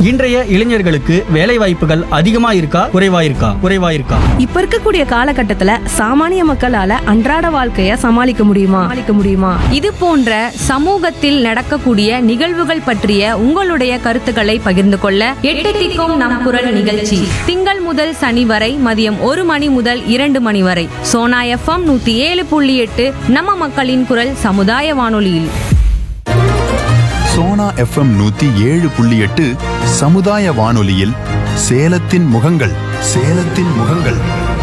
இன்றைய இளைஞர்களுக்கு வேலை வாய்ப்புகள் அதிகமா இருக்கா குறைவா இருக்கா குறைவா இருக்கா இப்ப இருக்கக்கூடிய காலகட்டத்துல சாமானிய மக்களால அன்றாட வாழ்க்கைய சமாளிக்க முடியுமா சமாளிக்க முடியுமா இது போன்ற சமூகத்தில் நடக்கக்கூடிய நிகழ்வுகள் பற்றிய உங்களுடைய கருத்துக்களை பகிர்ந்து கொள்ள எட்டு திக்கும் நம் குரல் நிகழ்ச்சி திங்கள் முதல் சனி வரை மதியம் ஒரு மணி முதல் இரண்டு மணி வரை சோனா எஃப்எம் நூத்தி ஏழு புள்ளி எட்டு நம்ம மக்களின் குரல் சமுதாய வானொலியில் சோனா எஃப்எம் நூத்தி ஏழு புள்ளி எட்டு சமுதாய வானொலியில் சேலத்தின் முகங்கள் சேலத்தின் முகங்கள்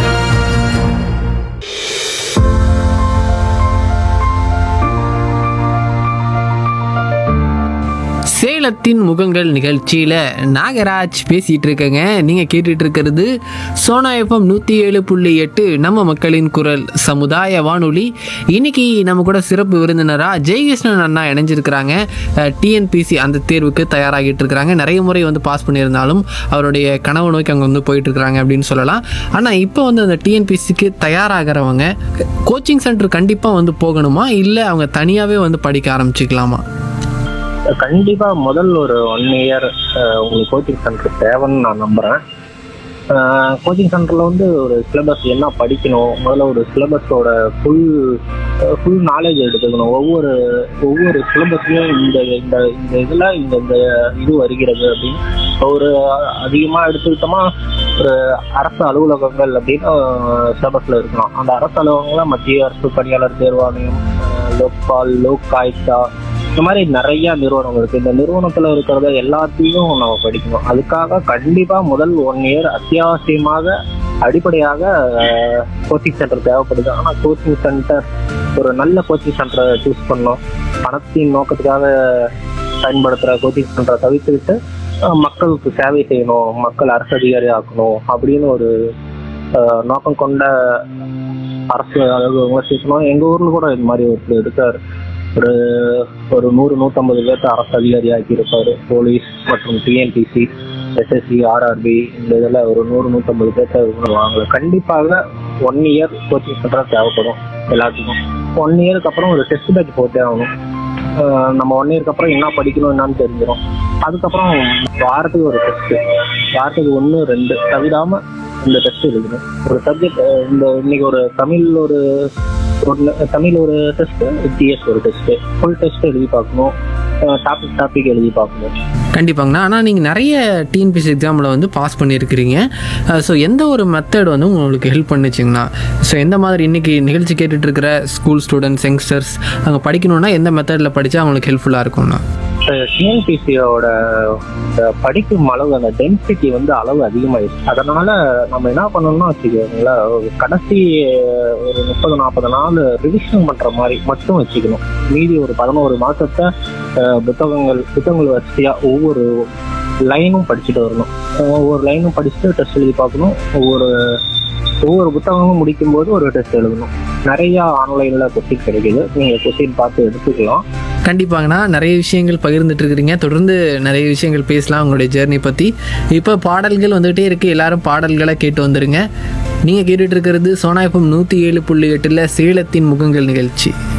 சேலத்தின் முகங்கள் நிகழ்ச்சியில் நாகராஜ் பேசிகிட்டு இருக்கேங்க நீங்கள் கேட்டுட்டு இருக்கிறது சோனா எஃப்எம் நூற்றி ஏழு புள்ளி எட்டு நம்ம மக்களின் குரல் சமுதாய வானொலி இன்னைக்கு நம்ம கூட சிறப்பு விருந்தினராக ஜெயகிருஷ்ணன் அண்ணா இணைஞ்சிருக்கிறாங்க டிஎன்பிசி அந்த தேர்வுக்கு தயாராகிட்டு இருக்கிறாங்க நிறைய முறை வந்து பாஸ் பண்ணியிருந்தாலும் அவருடைய கனவு நோக்கி அவங்க வந்து போயிட்டு இருக்கிறாங்க அப்படின்னு சொல்லலாம் ஆனால் இப்போ வந்து அந்த டிஎன்பிசிக்கு தயாராகிறவங்க கோச்சிங் சென்டர் கண்டிப்பாக வந்து போகணுமா இல்லை அவங்க தனியாகவே வந்து படிக்க ஆரம்பிச்சுக்கலாமா கண்டிப்பா முதல் ஒரு ஒன் இயர் உங்களுக்கு கோச்சிங் சென்டர் தேவைன்னு நான் நம்புறேன் கோச்சிங் சென்டர்ல வந்து ஒரு சிலபஸ் என்ன படிக்கணும் முதல்ல ஒரு சிலபஸோட ஃபுல் ஃபுல் நாலேஜ் எடுத்துக்கணும் ஒவ்வொரு ஒவ்வொரு சிலபஸ்லயும் இந்த இந்த இந்த இதுல இந்த இந்த இது வருகிறது அப்படின்னு ஒரு அதிகமா எடுத்துக்கிட்டோமா ஒரு அரசு அலுவலகங்கள் அப்படின்னு சிலபஸ்ல இருக்கணும் அந்த அரசு அலுவலகங்கள மத்திய அரசு பணியாளர் தேர்வாணையம் அஹ், லோக்பால் லோக் ஆயுக்தா இந்த மாதிரி நிறைய நிறுவனம் இருக்கு இந்த நிறுவனத்துல இருக்கிறத எல்லாத்தையும் நம்ம படிக்கணும் அதுக்காக கண்டிப்பா முதல் ஒன் இயர் அத்தியாவசியமாக அடிப்படையாக கோச்சிங் சென்டர் தேவைப்படுது ஆனா கோச்சிங் சென்டர் ஒரு நல்ல கோச்சிங் சென்டரை சூஸ் பண்ணணும் பணத்தின் நோக்கத்துக்காக பயன்படுத்துற கோச்சிங் சென்டரை தவிர்த்துவிட்டு அஹ், மக்களுக்கு சேவை செய்யணும் மக்கள் அரசு அதிகாரி ஆக்கணும் அப்படின்னு ஒரு அஹ், நோக்கம் கொண்ட அரசு அலுவலகங்களை சேர்க்கணும் எங்க ஊர்ல கூட இந்த மாதிரி ஒருத்தர் இருக்காரு ஒரு ஒரு நூறு நூற்றம்பது பேர்த்த அரசு அதிகாரி ஆக்கியிருப்பாரு போலீஸ் மற்றும் டிஎன்பிசி எஸ்எஸ்சி ஆர்ஆர்பி இந்த இதில் ஒரு நூறு நூற்றம்பது பேர்த்த வாங்கல கண்டிப்பாக ஒன் இயர் கோச்சிங் சென்டராக தேவைப்படும் எல்லாத்துக்கும் ஒன் இயருக்கு அப்புறம் ஒரு டெஸ்ட் பேட்ச் போட்டே ஆகணும் அஹ் நம்ம ஒன் இயருக்கு அப்புறம் என்ன படிக்கணும் என்னன்னு தெரிஞ்சிடும் அதுக்கப்புறம் வாரத்துக்கு ஒரு டெஸ்ட் வாரத்துக்கு ஒன்று ரெண்டு தவிராம இந்த டெஸ்ட் எழுதணும் ஒரு சப்ஜெக்ட் இந்த இன்னைக்கு ஒரு தமிழ் ஒரு ஒரு தமிழ் ஒரு டெஸ்ட் ஜிஎஸ் ஒரு டெஸ்ட் ஃபுல் டெஸ்ட் எழுதி பார்க்கணும் டாபிக் டாபிக் எழுதி பார்க்கணும் கண்டிப்பாங்கண்ணா ஆனால் நீங்கள் நிறைய டிஎன்பிசி எக்ஸாமில் வந்து பாஸ் பண்ணியிருக்கிறீங்க ஸோ எந்த ஒரு மெத்தட் வந்து உங்களுக்கு ஹெல்ப் பண்ணுச்சுங்கண்ணா ஸோ எந்த மாதிரி இன்னைக்கு நிகழ்ச்சி கேட்டுட்டு இருக்கிற ஸ்கூல் ஸ்டூடெண்ட்ஸ் யங்ஸ்டர்ஸ் அங்கே படிக்கணும்னா எந்த மெத்தடில் படித்தா அவங்களுக்கு ஹெல்ப்ஃபுல்லாக இருக்கும்ண்ணா டிஎன்பிசியோட படிக்கும் அளவு அந்த டென்சிட்டி வந்து அளவு அதிகமாயிடுச்சு அதனால நம்ம என்ன பண்ணணும்னா வச்சுக்கோங்களேன் ஒரு கடைசி ஒரு முப்பது நாற்பது நாள் ரிவிஷன் பண்ற மாதிரி மட்டும் வச்சுக்கணும் மீதி ஒரு பதினோரு மாசத்தை அஹ், புத்தகங்கள் புத்தகங்கள் வரிசையா ஒவ்வொரு லைனும் படிச்சுட்டு வரணும் ஒவ்வொரு லைனும் படிச்சுட்டு டெஸ்ட் எழுதி பார்க்கணும் ஒவ்வொரு ஒவ்வொரு புத்தகமும் முடிக்கும் போது ஒரு டெஸ்ட் எழுதணும் நிறைய ஆன்லைன்ல கொஸ்டின் கிடைக்குது நீங்க கொஸ்டின் பார்த்து எடுத்துக்கலாம் கண்டிப்பாங்கண்ணா நிறைய விஷயங்கள் பகிர்ந்துட்டு இருக்கிறீங்க தொடர்ந்து நிறைய விஷயங்கள் பேசலாம் உங்களுடைய ஜேர்னி பற்றி இப்போ பாடல்கள் வந்துகிட்டே இருக்குது எல்லாரும் பாடல்களை கேட்டு வந்துருங்க நீங்கள் கேட்டுட்டு இருக்கிறது சோனா எஃப்எம் நூற்றி ஏழு புள்ளி எட்டில் சேலத்தின் முகங்கள் நிகழ்ச்சி